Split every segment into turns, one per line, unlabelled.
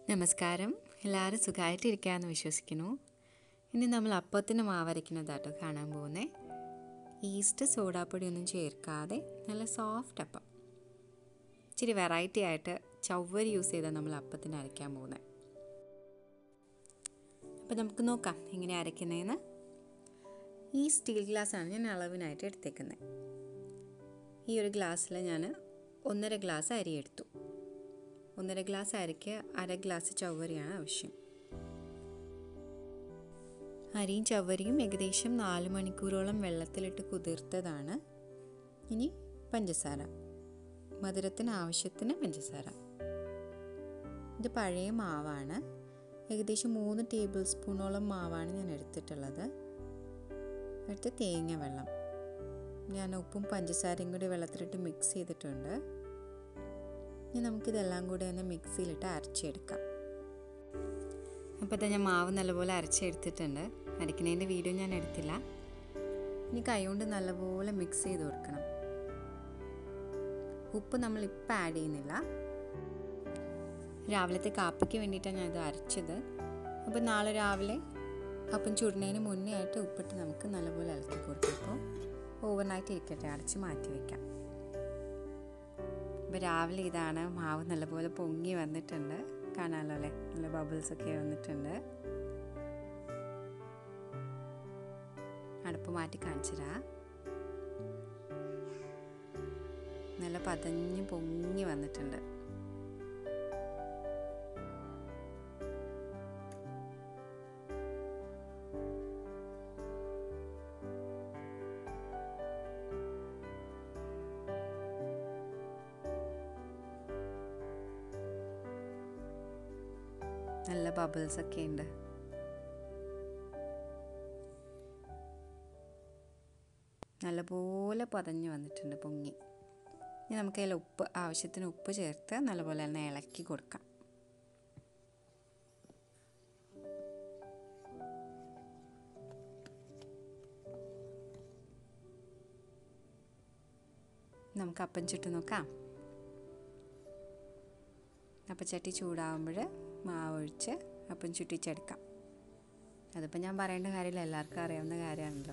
നമസ്കാരം എല്ലാവരും സുഖമായിട്ടിരിക്കാമെന്ന് വിശ്വസിക്കുന്നു ഇനി നമ്മൾ അപ്പത്തിന് മാവരയ്ക്കുന്നതാട്ടോ കാണാൻ പോകുന്നത് ഈസ്റ്റ് സോഡാപ്പൊടി ഒന്നും ചേർക്കാതെ നല്ല സോഫ്റ്റ് അപ്പം ഇച്ചിരി വെറൈറ്റി ആയിട്ട് ചവ്വരി യൂസ് ചെയ്താണ് നമ്മൾ അപ്പത്തിന് അരയ്ക്കാൻ പോകുന്നത് അപ്പോൾ നമുക്ക് നോക്കാം എങ്ങനെ അരയ്ക്കുന്നതെന്ന് ഈ സ്റ്റീൽ ഗ്ലാസ്സാണ് ഞാൻ അളവിനായിട്ട് എടുത്തേക്കുന്നത് ഈ ഒരു ഗ്ലാസ്സിൽ ഞാൻ ഒന്നര ഗ്ലാസ് അരി എടുത്തു ഒന്നര ഗ്ലാസ് അരിക്ക് അര ഗ്ലാസ് ചവ്വരിയാണ് ആവശ്യം അരിയും ചവ്വരിയും ഏകദേശം നാല് മണിക്കൂറോളം വെള്ളത്തിലിട്ട് കുതിർത്തതാണ് ഇനി പഞ്ചസാര മധുരത്തിന് ആവശ്യത്തിന് പഞ്ചസാര ഇത് പഴയ മാവാണ് ഏകദേശം മൂന്ന് ടേബിൾ സ്പൂണോളം മാവാണ് ഞാൻ എടുത്തിട്ടുള്ളത് അടുത്ത് തേങ്ങ വെള്ളം ഞാൻ ഉപ്പും പഞ്ചസാരയും കൂടി വെള്ളത്തിലിട്ട് മിക്സ് ചെയ്തിട്ടുണ്ട് ഇനി നമുക്കിതെല്ലാം കൂടി ഒന്ന് മിക്സിയിലിട്ട് അരച്ചെടുക്കാം അപ്പോൾ ഇതാ ഞാൻ മാവ് നല്ലപോലെ അരച്ചെടുത്തിട്ടുണ്ട് അരയ്ക്കുന്നതിൻ്റെ വീഡിയോ ഞാൻ എടുത്തില്ല ഇനി കൈകൊണ്ട് നല്ലപോലെ മിക്സ് ചെയ്ത് കൊടുക്കണം ഉപ്പ് നമ്മൾ ഇപ്പം ആഡ് ചെയ്യുന്നില്ല രാവിലത്തെ കാപ്പിക്ക് വേണ്ടിയിട്ടാണ് ഞാൻ ഇത് അരച്ചത് അപ്പോൾ നാളെ രാവിലെ അപ്പം ചുടുന്നതിന് മുന്നേ ആയിട്ട് ഉപ്പിട്ട് നമുക്ക് നല്ലപോലെ ഇളക്കി കൊടുക്കും അപ്പോൾ ഓവർനൈറ്റ് ഇരിക്കട്ടെ അടച്ച് മാറ്റി വയ്ക്കാം ഇപ്പോൾ രാവിലെ ഇതാണ് മാവ് നല്ലപോലെ പൊങ്ങി വന്നിട്ടുണ്ട് കാണാമല്ലോ അല്ലേ നല്ല ബബിൾസ് ഒക്കെ വന്നിട്ടുണ്ട് അടുപ്പ് മാറ്റി കാണിച്ചരാ നല്ല പതഞ്ഞ് പൊങ്ങി വന്നിട്ടുണ്ട് നല്ല ബബിൾസ് ഒക്കെ ഉണ്ട് നല്ലപോലെ പതഞ്ഞ് വന്നിട്ടുണ്ട് പൊങ്ങി ഇനി നമുക്ക് അതിൽ ഉപ്പ് ആവശ്യത്തിന് ഉപ്പ് ചേർത്ത് നല്ലപോലെ തന്നെ ഇളക്കി കൊടുക്കാം നമുക്ക് അപ്പം ചുട്ട് നോക്കാം അപ്പച്ചട്ടി ചൂടാകുമ്പോൾ മാവ് ഒഴിച്ച് അപ്പം ചുറ്റിച്ചെടുക്കാം അതിപ്പോൾ ഞാൻ പറയേണ്ട കാര്യമില്ല എല്ലാവർക്കും അറിയാവുന്ന കാര്യമാണല്ലോ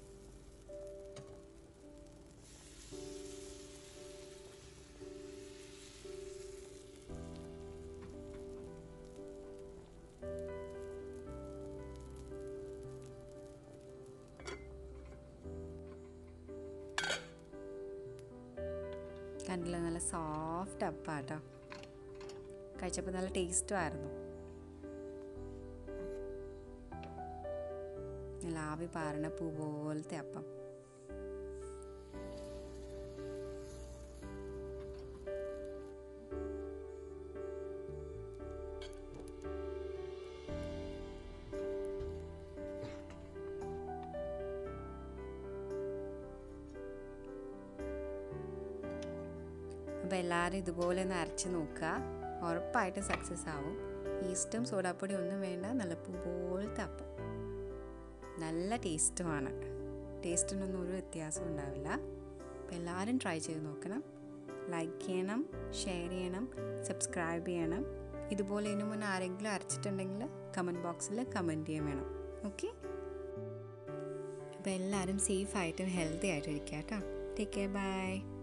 കണ്ടില്ല നല്ല സോഫ്റ്റ് അപ്പാട്ടോ കഴിച്ചപ്പോൾ നല്ല ടേസ്റ്റും ആയിരുന്നു നല്ല ആവി പാറണ പൂ പോലത്തെ അപ്പം അപ്പോൾ എല്ലാവരും ഇതുപോലെ ഒന്ന് അരച്ച് നോക്കുക ഉറപ്പായിട്ടും സക്സസ് ആവും ഈസ്റ്റും സോഡാപ്പൊടി ഒന്നും വേണ്ട നല്ല പൂ പോലത്തെ അപ്പം നല്ല ടേസ്റ്റുമാണ് ടേസ്റ്റിനൊന്നും ഒരു വ്യത്യാസം ഉണ്ടാവില്ല അപ്പോൾ എല്ലാവരും ട്രൈ ചെയ്ത് നോക്കണം ലൈക്ക് ചെയ്യണം ഷെയർ ചെയ്യണം സബ്സ്ക്രൈബ് ചെയ്യണം ഇതുപോലെ ഇതിനു മുന്നേ ആരെങ്കിലും അരച്ചിട്ടുണ്ടെങ്കിൽ കമൻറ്റ് ബോക്സിൽ കമൻറ്റ് ചെയ്യാൻ വേണം ഓക്കെ അപ്പോൾ എല്ലാവരും സേഫായിട്ടും ഹെൽത്തി ആയിട്ടും ഇരിക്കുക കേട്ടോ ടേക്ക് കെയർ ബൈ